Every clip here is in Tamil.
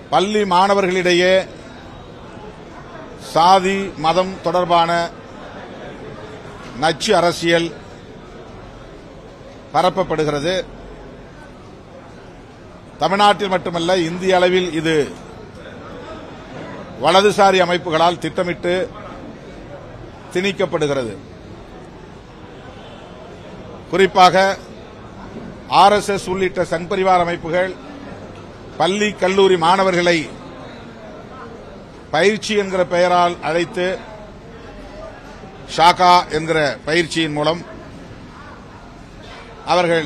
பள்ளி மாணவர்களிடையே சாதி மதம் தொடர்பான நச்சு அரசியல் பரப்பப்படுகிறது தமிழ்நாட்டில் மட்டுமல்ல இந்திய அளவில் இது வலதுசாரி அமைப்புகளால் திட்டமிட்டு திணிக்கப்படுகிறது குறிப்பாக ஆர்எஸ்எஸ் உள்ளிட்ட சங் பரிவார் அமைப்புகள் பள்ளி கல்லூரி மாணவர்களை பயிற்சி என்கிற பெயரால் அழைத்து ஷாகா என்கிற பயிற்சியின் மூலம் அவர்கள்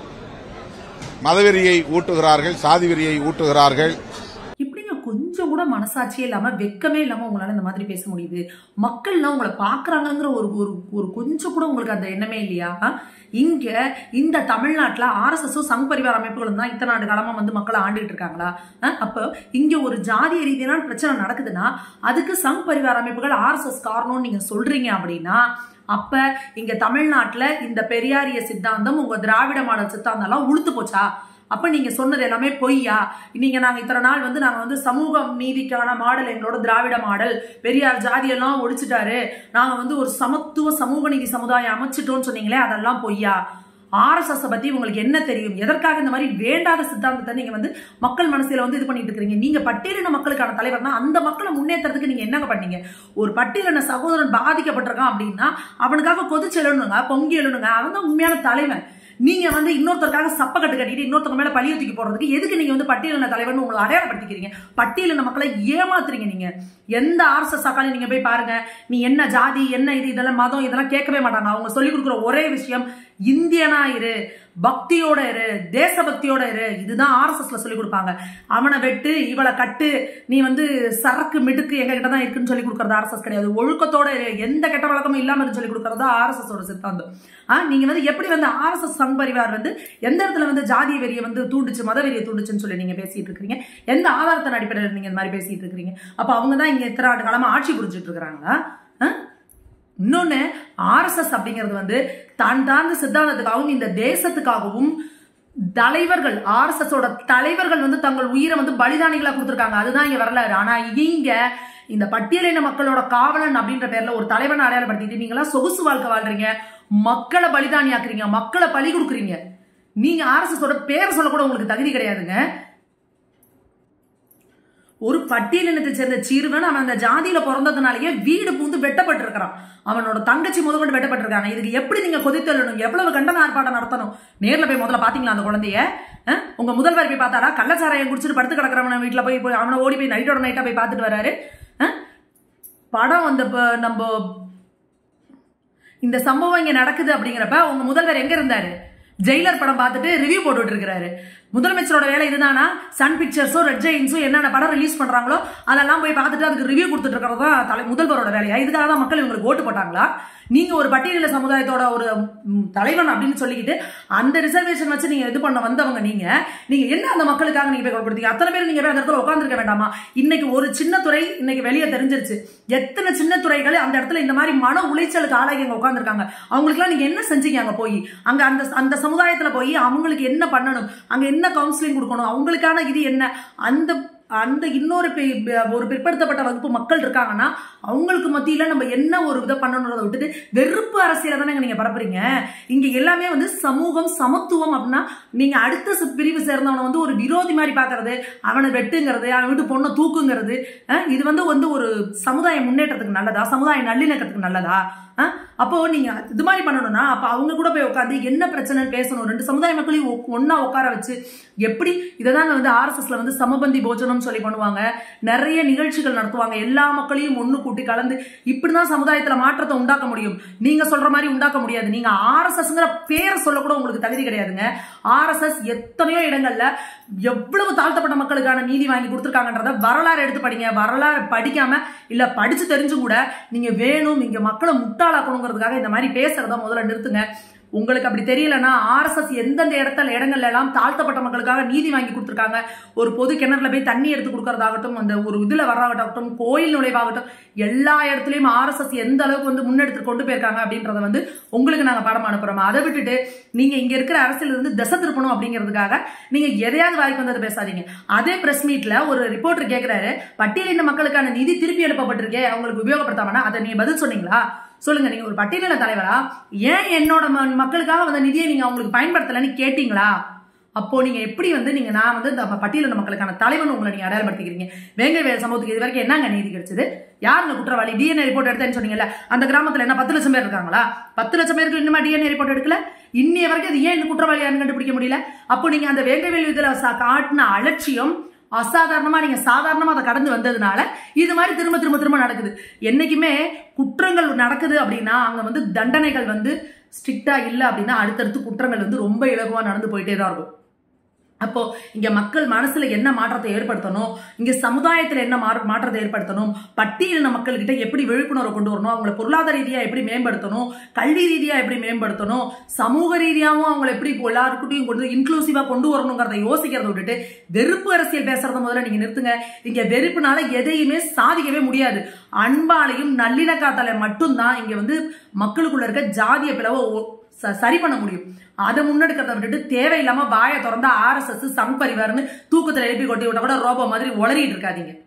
மதவெறியை ஊட்டுகிறார்கள் சாதி வெறியை ஊட்டுகிறார்கள் இப்படிங்க கொஞ்சம் கூட மனசாட்சியே இல்லாம வெக்கமே இல்லாம உங்களால இந்த மாதிரி பேச முடியுது மக்கள்லாம் உங்களை பாக்குறாங்கங்கிற ஒரு ஒரு ஒரு கொஞ்சம் கூட உங்களுக்கு அந்த எண்ணமே இல்லையா ஆ? இங்க இந்த தமிழ்நாட்டுல ஆர்எஸ்எஸும் சங் பரிவார அமைப்புகளும் தான் இத்தனை ஆண்டு காலமா வந்து மக்களை ஆண்டுகிட்டு இருக்காங்களா ஆ? அப்போ இங்க ஒரு ஜாதிய ரீதியான பிரச்சனை நடக்குதுன்னா அதுக்கு சங் பரிவார அமைப்புகள் ஆர்எஸ்எஸ் காரணம்னு நீங்க சொல்றீங்க அப்படின்னா அப்ப இங்க தமிழ்நாட்டுல இந்த பெரியாரிய சித்தாந்தம் உங்க திராவிட மாடல் சித்தாந்தம் எல்லாம் உளுத்து போச்சா அப்ப நீங்க சொன்னது எல்லாமே பொய்யா நீங்க நாங்க இத்தனை நாள் வந்து நாங்க வந்து சமூக நீதிக்கான மாடல் எங்களோட திராவிட மாடல் பெரியார் ஜாதியெல்லாம் ஒழிச்சிட்டாரு நாங்க வந்து ஒரு சமத்துவ சமூக நீதி சமுதாயம் அமைச்சிட்டோம்னு சொன்னீங்களே அதெல்லாம் பொய்யா ஆர்எஸ்எஸ் பத்தி உங்களுக்கு என்ன தெரியும் எதற்காக இந்த மாதிரி வேண்டாத சித்தாந்தத்தை நீங்க வந்து மக்கள் மனசுல வந்து இது பண்ணிட்டு இருக்கீங்க நீங்க பட்டியலின மக்களுக்கான தலைவர்னா அந்த மக்களை முன்னேற்றத்துக்கு நீங்க என்ன பண்ணீங்க ஒரு பட்டியலின சகோதரன் பாதிக்கப்பட்டிருக்கான் அப்படின்னா அவனுக்காக கொதிச்சு எழுணுங்க பொங்கி எழுணுங்க அவன் தான் உண்மையான தலைவன் நீங்க வந்து இன்னொருத்தருக்காக சப்பக்கட்டு கட்டிட்டு இன்னொருத்தவங்க மேல பழிய தூக்கி போடுறதுக்கு எதுக்கு நீங்க வந்து பட்டியலின தலைவர்னு உங்களை அடையாளப்படுத்திக்கிறீங்க பட்டியலின மக்களை ஏமாத்துறீங்க நீங்க எந்த ஆர்எஸ்எஸ் அக்காலையும் நீங்க போய் பாருங்க நீ என்ன ஜாதி என்ன இது இதெல்லாம் மதம் இதெல்லாம் கேட்கவே மாட்டாங்க அவங்க சொல்லி கொடுக்குற ஒரே விஷயம் இந்தியனா இரு பக்தியோட இரு தேசபக்தியோட இரு இதுதான் ஆர்எஸ்எஸ்ல சொல்லி கொடுப்பாங்க அவனை வெட்டு இவளை கட்டு நீ வந்து சரக்கு மிடுக்கு எங்க கிட்ட தான் இருக்குன்னு சொல்லி கொடுக்கறது ஆர்எஸ்எஸ் கிடையாது ஒழுக்கத்தோட இரு எந்த கெட்ட வழக்கமும் இல்லாம இருந்து சொல்லி கொடுக்கறது ஆர்எஸ்எஸ் ஓட சித்தாந்தம் ஆ, நீங்க வந்து எப்படி வந்து ஆர்எஸ்எஸ் சங் பரிவார் வந்து எந்த இடத்துல வந்து ஜாதிய வெறியை வந்து தூண்டுச்சு மத வெறியை தூண்டுச்சுன்னு சொல்லி நீங்க பேசிட்டு இருக்கீங்க எந்த ஆதாரத்தின் அடிப்படையில் நீங்க இந்த மாதிரி பேசிட்டு இருக்கீங்க அப்ப அவங்க தான் இங்க எத்தனை ஆண்டு காலமா ஆட்சி புரிஞ்சுட்டு இருக்கிறாங்களா ஆ? இன்னொன்னு ஆர்எஸ்எஸ் அப்படிங்கிறது வந்து தான் தாழ்ந்த சித்தாந்தத்துக்காகவும் இந்த தேசத்துக்காகவும் தலைவர்கள் ஆர்எஸ்எஸ் ஓட தலைவர்கள் வந்து தங்கள் உயிரை வந்து பலிதானிகளா கொடுத்திருக்காங்க அதுதான் இங்க வரலாறு ஆனா இங்க இந்த பட்டியலின மக்களோட காவலன் அப்படின்ற பேர்ல ஒரு தலைவனை அடையாளப்படுத்திட்டு நீங்களாம் சொகுசு வாழ்க்கை வாழ்றீங்க மக்களை பலிதானியாக்குறீங்க மக்களை பலி கொடுக்குறீங்க நீங்க ஆர்எஸ்எஸ் ஓட பேரை சொல்லக்கூட உங்களுக்கு தகுதி கிடையாதுங்க ஒரு பட்டியலினத்தை சேர்ந்த சிறுவன் அவன் அந்த ஜாதியில பிறந்ததுனாலயே வீடு பூந்து வெட்டப்பட்டிருக்கிறான் அவனோட தங்கச்சி முதற்கொண்டு வெட்டப்பட்டிருக்காங்க இதுக்கு எப்படி நீங்க கொதித்தள்ளணும் எவ்வளவு கண்டன ஆர்ப்பாட்டம் நடத்தணும் நேர்ல போய் முதல்ல பாத்தீங்களா அந்த குழந்தைய அஹ்? உங்க முதல்வர் போய் பார்த்தாரா கள்ளச்சாராயம் குடிச்சிட்டு படுத்து கிடக்கிறவன வீட்டுல போய் போய் அவனை ஓடி போய் நைட்டோட நைட்டா போய் பார்த்துட்டு வராரு அஹ்? படம் அந்த ப- நம்ம இந்த சம்பவம் இங்க நடக்குது அப்படிங்கிறப்ப உங்க முதல்வர் எங்க இருந்தாரு ஜெயிலர் படம் பார்த்துட்டு ரிவ்யூ போட்டுட்டு இருக்கிறாரு முதலமைச்சரோட வேலை இதுதானா சன் பிக்சர்ஸோ ரெட் ஜெயின்ஸோ என்னென்ன படம் ரிலீஸ் பண்றாங்களோ அதெல்லாம் போய் பார்த்துட்டு அதுக்கு ரிவ்யூ கொடுத்துட்டு இருக்கிறது தான் தலை முதல்வரோட வேலையா இதுக்காக தான் மக்கள் இவங்களுக்கு ஓட்டு போட்டாங்களா நீங்க ஒரு பட்டியலின சமுதாயத்தோட ஒரு ம், தலைவன் அப்படின்னு சொல்லிக்கிட்டு அந்த ரிசர்வேஷன் வச்சு நீங்க இது பண்ண வந்தவங்க நீங்க நீங்க என்ன அந்த மக்களுக்காக நீங்க போய் கொடுத்தீங்க அத்தனை பேர் நீங்க போய் அந்த இடத்துல உட்காந்துருக்க வேண்டாமா இன்னைக்கு ஒரு சின்ன துறை இன்னைக்கு வெளியே தெரிஞ்சிருச்சு எத்தனை சின்ன துறைகள் அந்த இடத்துல இந்த மாதிரி மன உளைச்சலுக்கு ஆளாகி அங்க உட்காந்துருக்காங்க அவங்களுக்குலாம் நீங்க என்ன செஞ்சீங்க அங்க போய் அங்க அந்த அந்த சமுதாயத்துல போய் அவங்களுக்கு என்ன பண்ணணும் அங்க என்ன கவுன்சிலிங் கொடுக்கணும் அவங்களுக்கான இது என்ன அந்த அந்த இன்னொரு பி- ப- ஒரு பிற்படுத்தப்பட்ட வகுப்பு மக்கள் இருக்காங்கன்னா அவங்களுக்கு மத்தியில நம்ம என்ன ஒரு இதை பண்ணணுன்றதை விட்டுட்டு வெறுப்பு அரசியலை தானே நீங்க பரப்புறீங்க இங்க எல்லாமே வந்து சமூகம் சமத்துவம் அப்படின்னா நீங்க அடுத்த சு- பிரிவு சேர்ந்தவனை வந்து ஒரு விரோதி மாதிரி பாக்குறது அவனை வெட்டுங்கிறது அவன் வீட்டு பொண்ணை தூக்குங்கிறது அஹ், இது வந்து வந்து ஒரு சமுதாய முன்னேற்றத்துக்கு நல்லதா சமுதாய நல்லிணக்கத்துக்கு நல்லதா அஹ், அப்போ நீங்க இது மாதிரி பண்ணணும்னா அப்ப அவங்க கூட போய் உட்காந்து என்ன பிரச்சனைன்னு பேசணும் ரெண்டு சமுதாய மக்களையும் ஒ- ஒண்ணா உட்கார வச்சு எப்படி இதை தாங்க வந்து ஆர்எஸ்எஸ்ல வந்து சமபந்தி போஜனம் சொல்லி பண்ணுவாங்க நிறைய நிகழ்ச்சிகள் நடத்துவாங்க எல்லா மக்களையும் ஒண்ணு கூட்டி கலந்து இப்படிதான் சமுதாயத்துல மாற்றத்தை உண்டாக்க முடியும் நீங்க சொல்ற மாதிரி உண்டாக்க முடியாது நீங்க ஆர்எஸ்எஸ்ங்கிற பேரை சொல்லக்கூட உங்களுக்கு தகுதி கிடையாதுங்க ஆர்எஸ்எஸ் எத்தனையோ இடங்கள்ல எவ்வளவு தாழ்த்தப்பட்ட மக்களுக்கான நீதி வாங்கி கொடுத்துருக்காங்கன்றத வரலாறு எடுத்து படிங்க வரலாறு படிக்காம இல்ல படிச்சு தெரிஞ்சும் கூட நீங்க வேணும் இங்க மக்களை முட்டாளாக்கணுங்கிறதுக்காக இந்த மாதிரி பேசுறத முதல்ல நிறுத்துங்க உங்களுக்கு அப்படி தெரியலன்னா ஆர்எஸ்எஸ் எந்தெந்த இடத்துல இடங்கள்ல எல்லாம் தாழ்த்தப்பட்ட மக்களுக்காக நீதி வாங்கி கொடுத்துருக்காங்க ஒரு பொது கிணறுல போய் தண்ணி எடுத்து கொடுக்கறதாகட்டும் அந்த ஒரு இதுல வர்றதாகட்டும் கோயில் நுழைவாகட்டும் எல்லா இடத்துலயும் ஆர்எஸ்எஸ் எந்த அளவுக்கு வந்து முன்னெடுத்து கொண்டு போயிருக்காங்க அப்படின்றத வந்து உங்களுக்கு நாங்க பாடம் அனுப்புறோம் அதை விட்டுட்டு நீங்க இங்க இருக்கிற அரசியல் இருந்து திசை திருப்பணும் அப்படிங்கிறதுக்காக நீங்க எதையாவது வாய்க்கு வந்தது பேசாதீங்க அதே பிரஸ் மீட்ல ஒரு ரிப்போர்ட்டர் கேக்குறாரு பட்டியலின மக்களுக்கான நிதி திருப்பி அனுப்பப்பட்டிருக்கே அவங்களுக்கு உபயோகப்படுத்தாமனா அதை நீங்க பதில் சொன்னீங்களா சொல்லுங்க நீங்க ஒரு பட்டியலின தலைவரா ஏன் என்னோட ம- மக்களுக்காக வந்த நிதியை நீங்க அவங்களுக்கு பயன்படுத்தலன்னு கேட்டீங்களா அப்போ நீங்க எப்படி வந்து நீங்க நான் வந்து இந்த பட்டியலின மக்களுக்கான தலைவன் உங்களை நீங்க அடையாளப்படுத்திக்கிறீங்க வேங்கை வேல் சமூகத்துக்கு இது வரைக்கும் என்னங்க நீதி கிடைச்சது யாருங்க குற்றவாளி டிஎன்ஏ ரிப்போர்ட் எடுத்தேன்னு சொன்னீங்கல்ல அந்த கிராமத்துல என்ன பத்து லட்சம் பேர் இருக்காங்களா பத்து லட்சம் பேருக்கு இன்னுமா டிஎன்ஏ ரிப்போர்ட் எடுக்கல இன்னைய வரைக்கும் அது ஏன் இந்த குற்றவாளி யாருன்னு கண்டுபிடிக்க முடியல அப்போ நீங்க அந்த வேங்கவேல் இதுல சா- காட்டின அலட்சியம் அசாதாரணமா நீங்க சாதாரணமா அதை கடந்து வந்ததுனால இது மாதிரி திரும்ப திரும்ப திரும்ப நடக்குது என்னைக்குமே குற்றங்கள் நடக்குது அப்படின்னா அங்க வந்து தண்டனைகள் வந்து ஸ்ட்ரிக்டா இல்ல அப்படின்னா அடுத்தடுத்து குற்றங்கள் வந்து ரொம்ப இலகுவா நடந்து போயிட்டே தான் இருக்கும் அப்போ இங்க மக்கள் மனசுல என்ன மாற்றத்தை ஏற்படுத்தணும் இங்க சமுதாயத்துல என்ன மா- மாற்றத்தை ஏற்படுத்தணும் பட்டியலின மக்கள்கிட்ட எப்படி விழிப்புணர்வு கொண்டு வரணும் அவங்கள பொருளாதார ரீதியா எப்படி மேம்படுத்தணும் கல்வி ரீதியா எப்படி மேம்படுத்தணும் சமூக ரீதியாவும் அவங்கள எப்படி இப்போ எல்லாருக்கிட்டையும் கொண்டு இன்க்ளூசிவா கொண்டு வரணுங்கிறத யோசிக்கிறத விட்டுட்டு வெறுப்பு அரசியல் பேசுறத முதல்ல நீங்க நிறுத்துங்க இங்க வெறுப்புனால எதையுமே சாதிக்கவே முடியாது அன்பாலையும் நல்லிணக்காத்தால மட்டும்தான் இங்க வந்து மக்களுக்குள்ள இருக்க ஜாதிய பிளவை ஒ- ச- சரி பண்ண முடியும் அதை முன்னெடுக்கிறத விட்டுட்டு தேவையில்லாம வாயை திறந்தா ஆர்எஸ்எஸ் சங் பரிவார்னு தூக்கத்துல எழுப்பி கொட்டி விட்டா கூட ரோபோ மாதிரி உளறிட்டு இருக்காதீங்க